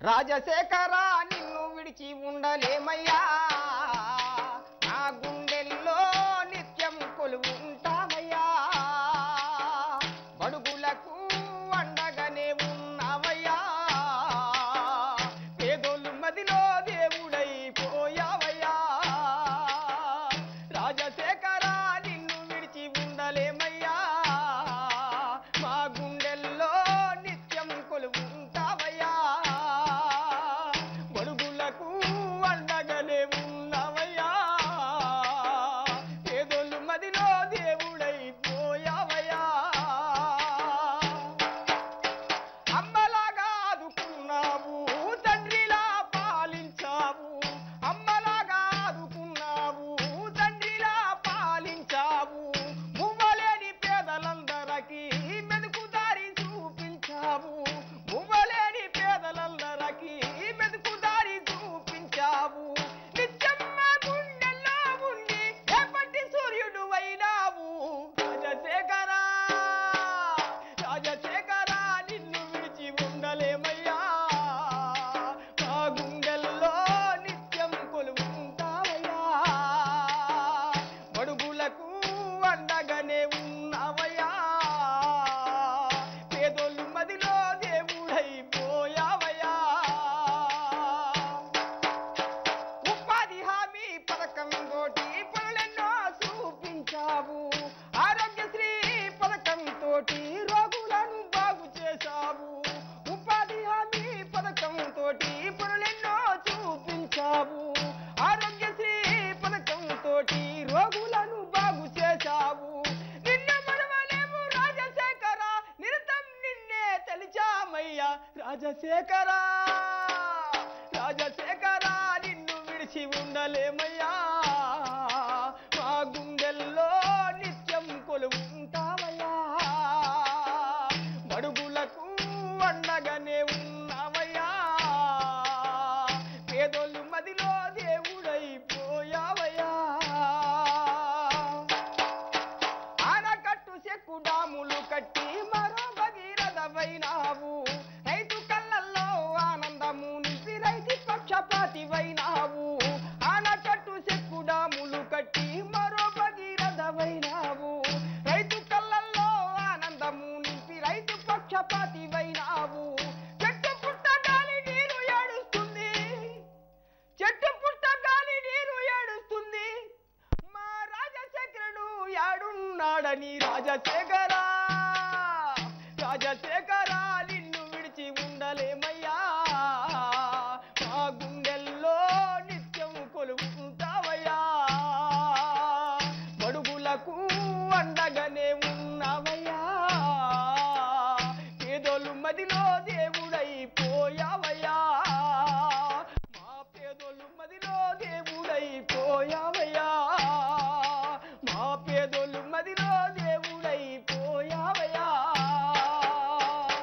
రాజశేఖర నిన్ను విడిచి ఉండలేమయ్యా నా గుండెల్లో నిత్యం కొలువు ఉంటావయ్యా బడుగులకు అండగానే ఉన్నావయ్యా పేదోళ్ళు మదిలో దేవుడై పోయావయ్యా రాజశేఖర నిన్ను విడిచి ఉండలేమయ్యా మా గుండెల్లో నిత్యం కొలువు ఉంటావయ్యా బడుగులకు అండగానే ఉన్నావయ్యా పేదోళ్ళు మదిలో దేవుడై పోయావయ్యా అమ్మలాగా ఆదుకున్నావు తండ్రిలా పాలించావు అమ్మలాగా ఆదుకున్నావు తండ్రిలా పాలించావు మువ్వలేని పేదలందరికీ మెదుకుదారి చూపించావు మువ్వలేని పేదలందరికీ మెదుకుదారి చూపించావు నిత్యమ్మ గుండెల్లో ఉండి రేపటి సూర్యుడు అయినావు రాజశేఖరా రాజశేఖరా నిన్ను విడిచి ఉండలేమయ్యా మా గుండెల్లో నిత్యం కొలువు ఉంటావయ్యా బడుగులకు అండగానే ఉన్నావయ్యా పేదోళ్ళు మదిలో దేవుడైపోయావయ్యా ఉపాధి హామీ పథకం తోటి పనులెన్నో చూపించావు ఆరోగ్యశ్రీ పథకం తోటి రోగులను బాగు చేశావు ఉపాధి హామీ పథకం తోటి పనులెన్నో చూపించావు ఆరోగ్యశ్రీ పథకం తోటి రోగులను బాగు చేశావు నిన్ను మనవలేము రాజశేఖర నిరతం నిన్నే తెలిచామయ్యా రాజశేఖరా రాజశేఖర నిన్ను విడిచి ఉండలేమయ్యా మా గుండెల్లో నిత్యం కొలువు ఉంటావయ్యా బడుగులకు అండగానే ఉన్నావయ్యా పేదోళ్ళు మదిలో దేవుడైపోయావయ్యా ఆనకట్టు చెక్కు డాములు కట్టి మరో భగీరథవైనావు రైతు కళ్ళల్లో ఆనందము నింపి రైతు పక్షపాతివైనావు ఆనకట్టు చెక్కు డాములు కట్టి మరో భగీరథవైనావు రైతు కళ్ళల్లో ఆనందము నింపి రైతు పక్షపాతివైనావు చెట్టు పుట్ట గాలి నీరు ఏడుస్తుంది చెట్టు పుట్ట గాలి నీరు ఏడుస్తుంది మా రాజశేఖరుడు యాడున్నాడని రాజశేఖరా రాజశేఖరా నిన్ను విడిచి ఉండలేమయ్యా మా గుండెల్లో నిత్యం కొలువు ఉంటావయ్యా బడుగులకు అండగానే ఉన్నావయ్యా పేదోళ్ళు మదిలో దేవుడైపోయావయ్యా